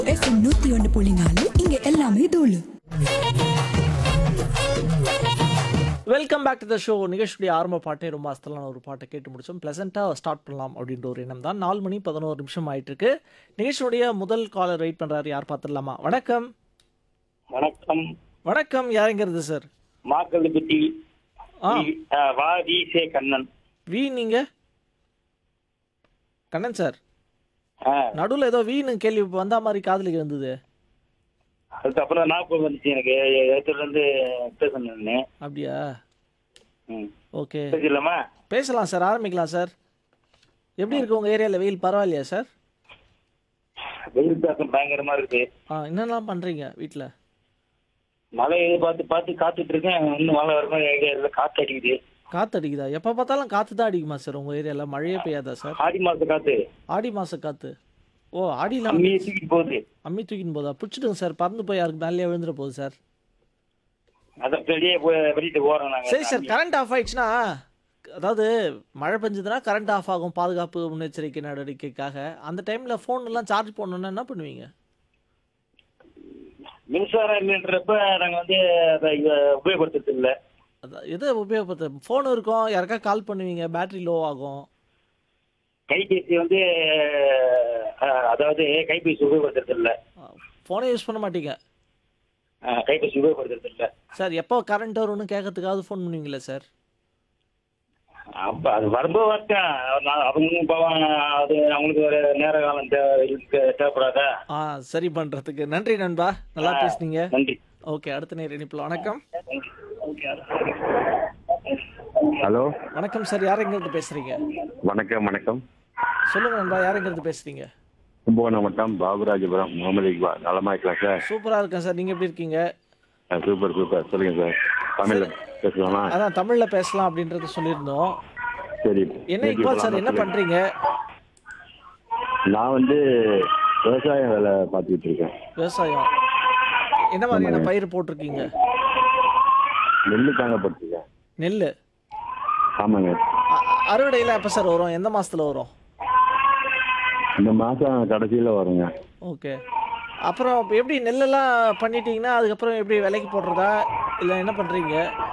FM நூத்தி ஒன்று புள்ளி நாலு இங்க எல்லாமே தூளு welcome back to the show நிகழ்ச்சியுடைய ஆரம்ப பாட்டே ரொம்ப அஸ்தலான ஒரு பாட்டை கேட்டு முடிச்சோம் ப்ளசண்ட்டாக ஸ்டார்ட் பண்ணலாம் அப்படின்ற ஒரு எண்ணம் தான் நாலு மணி பதினோரு நிமிஷம் ஆயிட்டு இருக்கு நிகழ்ச்சியுடைய முதல் காலர் வெயிட் பண்றாரு யார் பார்த்துடலாமா வணக்கம் வணக்கம் வணக்கம் யாருங்கிறது சார் மாக்கல்லுப்பட்டி ஆ வா வி சே கண்ணன் வி நீங்க கண்ணன் சார் ஆ, நடுவில் ஏதோ வீணு கேள்வி வந்தா மாதிரி காதலிக்கு இருந்தது அதுக்கப்புறம் ஞாபகம் வந்துச்சு எனக்கு இடத்துல இருந்து பேசணும்னு அப்படியா ம். ஓகே பேசலாமா பேசலாம் சார் ஆரம்பிக்கலாம் சார் எப்படி இருக்கு உங்கள் ஏரியாவில் வெயில் பரவாயில்லையா சார் வெயில் தாக்கம் பயங்கரமா இருக்குது ஆ என்னெல்லாம் பண்ணுறீங்க வீட்டில் மழை எதிர்பார்த்து பார்த்து காத்துட்டு இருக்கேன் இன்னும் மழை வர மாதிரி ஐடியா இல்லை காத்து அடிக்குது காற்று அடிக்குதா எப்போ பார்த்தாலும் காற்று தான் அடிக்குமா சார் உங்கள் ஏரியாவில் மழையே பெய்யாதா சார் ஆடி மாச காத்து ஆடி மாத காற்று ஓ ஆடியில் அம்மியை தூக்கிட்டு போகுது அம்மி தூக்கின்னு போதா பிடிச்சிடுங்க சார் பறந்து போய் யாருக்கு மேலேயே விழுந்துட போகுது சார் அதான் வெளியே போய் வெளியிட்டு போறோம் நாங்க சரி சார் கரண்ட் ஆஃப் ஆயிடுச்சுன்னா அதாவது மழை பெஞ்சதுன்னா கரண்ட் ஆஃப் ஆகும் பாதுகாப்பு முன்னெச்சரிக்கை நடவடிக்கைக்காக அந்த டைமில் ஃபோன் எல்லாம் சார்ஜ் பண்ணணும்னா என்ன பண்ணுவீங்க மின்சாரம் இல்லைன்றப்ப நாங்க வந்து அதை இத உபயோகப்படுத்துறது இல்லை அதான் எதை உபயோகப்படுத்த ஃபோன் இருக்கும் யாருக்கா கால் பண்ணுவீங்க பேட்டரி லோ ஆகும் கைபேசி வந்து அஹ், அதாவது கைபேசி உபயோகப்படுத்துறது இல்லை ஃபோனே யூஸ் பண்ண மாட்டீங்க அஹ், கைபேசி உபயோகப்படுத்துறது இல்லை சார் எப்போ கரண்ட் வரும்னு கேட்கறதுக்காவது ஃபோன் பண்ணுவீங்களா சார் அப்ப அது வரும்போது வரட்டும் நான் அவங்க பாவம் அது அவங்களுக்கு ஒரு நேர காலம் தேவை இருக்கு, தேவைப்படாதா ஆ சரி பண்ணுறதுக்கு நன்றி நண்பா நல்லா பேசுனீங்க நன்றி ஓகே அடுத்த நேர் இணைப்பில் வணக்கம் ஹலோ வணக்கம் சார் யார் எங்கேருந்து பேசுகிறீங்க வணக்கம் வணக்கம் சொல்லுங்க நண்பா யார் எங்கேருந்து பேசுகிறீங்க கும்பகோணம் வட்டம் பாபுராஜபுரம் முகமது இக்பால் நலமா இருக்கலாம் சார் சூப்பராக இருக்கேன் சார் நீங்கள் எப்படி இருக்கீங்க ஆ, சூப்பர் சூப்பர் சொல்லுங்க சார் தமிழ்ல பேசலாமா அதான் தமிழில் பேசலாம் அப்படின்றத சொல்லியிருந்தோம் சரி என்ன பேசிக்கலாம். இக்பால் சார் என்ன சொல்லுங்க. பண்ணுறீங்க நான் வந்து விவசாய வேலை பார்த்துக்கிட்டு இருக்கேன் விவசாயம் என்ன மாதிரியான பயிர் போட்டிருக்கீங்க நெல்லு தாங்க போட்டிருக்கேன் நெல் ஆமாங்க அறுவடையில் எப்போ சார் வரும் எந்த மாதத்தில் வரும் இந்த மாசம் கடைசியில வருங்க ஓகே அப்புறம் இப்ப எப்படி நெல்லெல்லாம் பண்ணிட்டீங்கன்னா அதுக்கப்புறம் எப்படி விலைக்கு போடுறதா இல்லை என்ன பண்ணுறீங்க